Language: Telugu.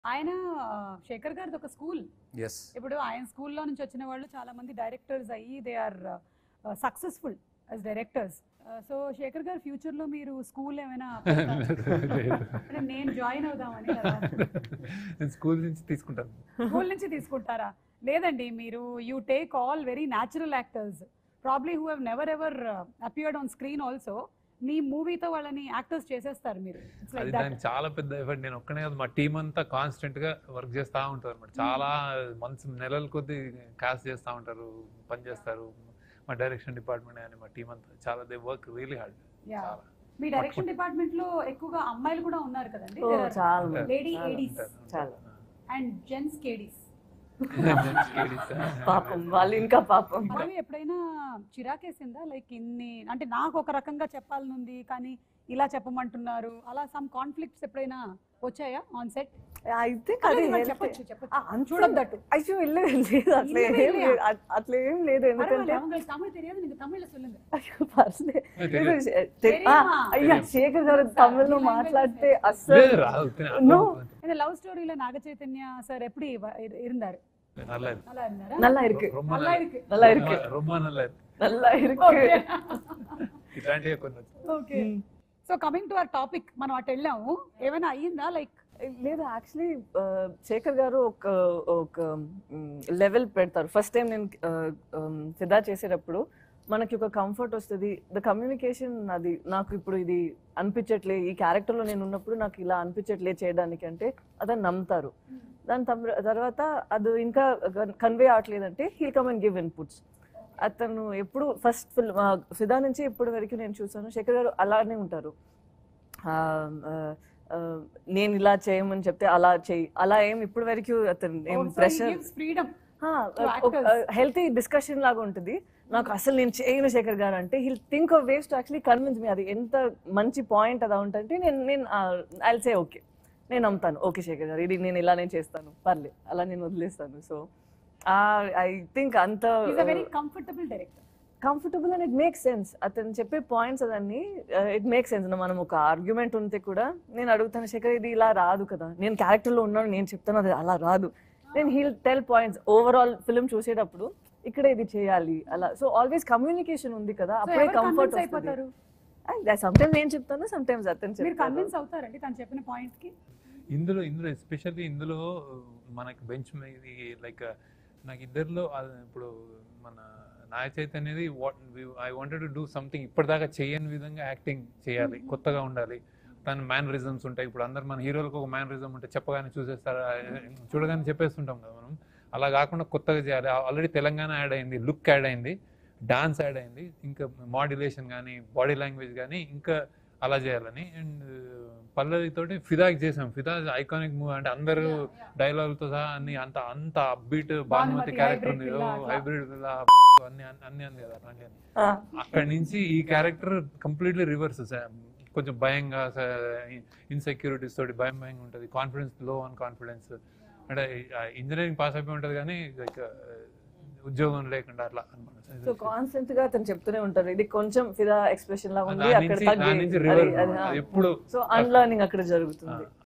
ఆయన శేఖర్ గారిది ఒక స్కూల్ ఎస్ ఇప్పుడు ఆయన స్కూల్లో నుంచి వచ్చిన వాళ్ళు చాలా మంది డైరెక్టర్స్ అయ్యి they are successful as directors so Shekhar garu future లో మీరు స్కూల్ ఏమైనా పెడతారా? అంటే నేను జాయిన్ అవుదామని కదా. నేను స్కూల్ నుంచి తీసుకుంటాను స్కూల్ నుంచి తీసుకుంటారా లేదండి మీరు you take all very natural actors probably who have never ever appeared on screen also మీ మూవీతో వాళ్ళని యాక్టర్స్ చేసేస్తారు మీరు It's like అది that. దానికి చాలా పెద్ద ఎఫర్ట్ నేను ఒక్కనే కాదు మా టీం అంతా కాన్స్టెంట్ గా వర్క్ చేస్తూ ఉంటారు అనమాట చాలా మంత్స్ నెలల కొద్ది కాస్ట్ చేస్తూ ఉంటారు పని చేస్తారు మా డైరెక్షన్ డిపార్ట్మెంట్ కానీ మా టీం అంతా చాలా they work really hard Yeah. చాలా మీ డైరెక్షన్ డిపార్ట్మెంట్ లో ఎక్కువగా అమ్మాయిలు కూడా ఉన్నారు కదండి ఓ, చాలా మంది. లేడీ చాలా. ఏడీస్ చాలా. అండ్ జెంట్స్ కేడీస్ పాపం వాళ్ళు ఇంకా పాపం అవి ఎప్పుడైనా చిరాకేసిందా లైక్ ఇన్ని అంటే నాకు ఒక రకంగా చెప్పాలనుంది కానీ ఇలా చెప్పమంటున్నారు అలా సమ్ కాన్ఫ్లిక్ట్స్ ఎప్పుడైనా వచ్చాయా ఆన్ సెట్ అయితే అది healthy. చెప్పొచ్చు ఆ, చెప్పొచ్చు అంతే. చూడొద్దట్టు అయ్యో లేదు లేదు అట్లా இல்லவே ఏం இல்லையா? లేదు అట్- అట్లా ఏం లేదు ఎందుకంటే பரவாயில்ல உங்களுக்கு தமிழ் தெரியாது நீங்க தமிழ்ல சொல்லுங்க అయ్యో పర్లేదు తెలియదు. లేదు, శే- తె- ఆ, தெரியுமா? అయ్యా తెలియదు. శేఖర్ గారు సార్, తమిళ్లో మీ language మాట్లాడితే లేదు. అస్సలు రాదు No. இந்த லவ் ஸ்டோரியில நாக சைத்தன்யா சார் எப்படி வ- இரு- இருந்தாரு நல்லா இருக்கு நல்லா இருந்தாரா நல்லா இருக்கு ரொம்ப நல்லா நல்லா இருக்கு நல்லா இருக்கு ரொம்ப நல்லா இருக்கு நல்லா இருக்கு ఓకే ఇట్లాంటివి కొన్ని okay so coming to our topic మనం అటు వెళ్ళాము ఏమైనా అయ్యిందా లైక్ లేదు యాక్చువల్లీ శేఖర్ గారు ఒక ఒక లెవెల్ పెడతారు ఫస్ట్ టైం నేను ఫిదా చేసేటప్పుడు మనకి ఒక కంఫర్ట్ వస్తుంది ద కమ్యూనికేషన్ అది నాకు ఇప్పుడు ఇది అనిపించట్లే ఈ క్యారెక్టర్లో నేను ఉన్నప్పుడు నాకు ఇలా అనిపించట్లే చేయడానికి అంటే అతను నమ్ముతారు దాని తమ్- తర్వాత అది ఇంకా కన్వే అవట్లేదంటే he'll come and give inputs అతను ఎప్పుడు ఫస్ట్ ఫిల్మ్ ఫిదా నుంచి ఇప్పటి వరకు నేను చూసాను శేఖర్ గారు అలానే ఉంటారు ఆ, ఆ, ఆ, నేను ఇలా చేయమని చెప్తే అలా చేయి అలా ఏం ఇప్పటి వరకు అతను ఏం ప్రెషర్ ఫ్రీడమ్ హెల్తీ డిస్కషన్ లాగా ఉంటుంది నాకు అసలు నేను చేయను శేఖర్ గారు అంటే he'll think of ways to actually convince me అది ఎంత మంచి పాయింట్ అదా ఉంటుంటే నేను నేను ఐ సే ఓకే నేను నమ్ముతాను ఓకే శేఖర్ గారు ఇది నేను ఇలానే చేస్తాను పర్లే అలా నేను వదిలేస్తాను సో ఐ థింక్ అంత is a very comfortable director comfortable and it make sense అతను చెప్పే పాయింట్స్ అదన్నీ ఇట్ మేక్ సెన్స్ మనం ఒక ఆర్గ్యుమెంట్ ఉంటే కూడా నేను అడుగుతాను శేఖర్ ఇది ఇలా రాదు కదా నేను క్యారెక్టర్లో ఉన్నాను నేను చెప్తాను అది అలా రాదు నేను హీల్ టెల్ పాయింట్స్ ఓవరాల్ ఫిల్మ్ చూసేటప్పుడు ఇక్కడ ఇది చేయాలి అలా సో ఆల్వేస్ కమ్యూనికేషన్ ఉంది కదా అప్పుడే కంఫర్ట్ వస్తుంది అయిపోతారు సమ్ టైమ్స్ నేను చెప్తాను సమ్ టైమ్స్ అతను మీరు చెప్తాను కన్విన్స్ అవుతారండి తను చెప్పిన పాయింట్ కి ఇందులో ఇందులో ఎస్పెషల్లీ ఇందులో మనకి బెంచ్ ఇది లైక్ నాకు ఇద్దరిలో అది ఇప్పుడు మన నాయ చైతన్యది what I wanted to do something ఇప్పటిదాకా చేయని విధంగా యాక్టింగ్ చేయాలి కొత్తగా ఉండాలి తన మ్యాన్ రిజమ్స్ ఉంటాయి ఇప్పుడు అందరు మన హీరోలకు ఒక మ్యాన్ రిజం ఉంటే చెప్పగానే చూసేస్తారు చూడగానే చెప్పేస్తుంటాం కదా మనం అలా కాకుండా కొత్తగా చేయాలి ఆల్రెడీ తెలంగాణ యాడ్ అయింది లుక్ యాడ్ అయింది డాన్స్ యాడ్ అయింది ఇంకా మాడ్యులేషన్ కానీ బాడీ లాంగ్వేజ్ కానీ ఇంకా అలా చేయాలని అండ్ పల్లవి తోటి ఫిదాకి చేసాం ఫిదా ఐకానిక్ మూవీ అంటే అందరూ డైలాగులతో సహా అన్ని అంత అంత upbeat Bhanumathi Bhanumathi, character hybrid ఉంది పిల్ల అట్లా. హైబ్రిడ్ అన్ని అన్ని అన్ని కదా అట్లాంటి ఆ, అక్కడి నుంచి ఈ క్యారెక్టర్ కంప్లీట్లీ రివర్స్ కొంచెం భయంగా ఇన్సెక్యూరిటీస్ తోటి భయం భయంగా ఉంటుంది కాన్ఫిడెన్స్ లో ఆన్ కాన్ఫిడెన్స్ అంటే ఇంజనీరింగ్ పాస్ అయిపోయి ఉంటుంది కానీ లైక్ ఉద్యోగం లేకుండా అట్లా సో అనమాట కాన్స్టెంట్ గా అతను చెప్తూనే ఉంటారు ఇది కొంచెం ఫిదా ఎక్స్ప్రెషన్ లాగా ఉంది దాని అక్కడ నుంచి దాని నుంచి రివర్స్ ఎప్పుడు సో అన్లర్నింగ్ అక్కడ జరుగుతుంది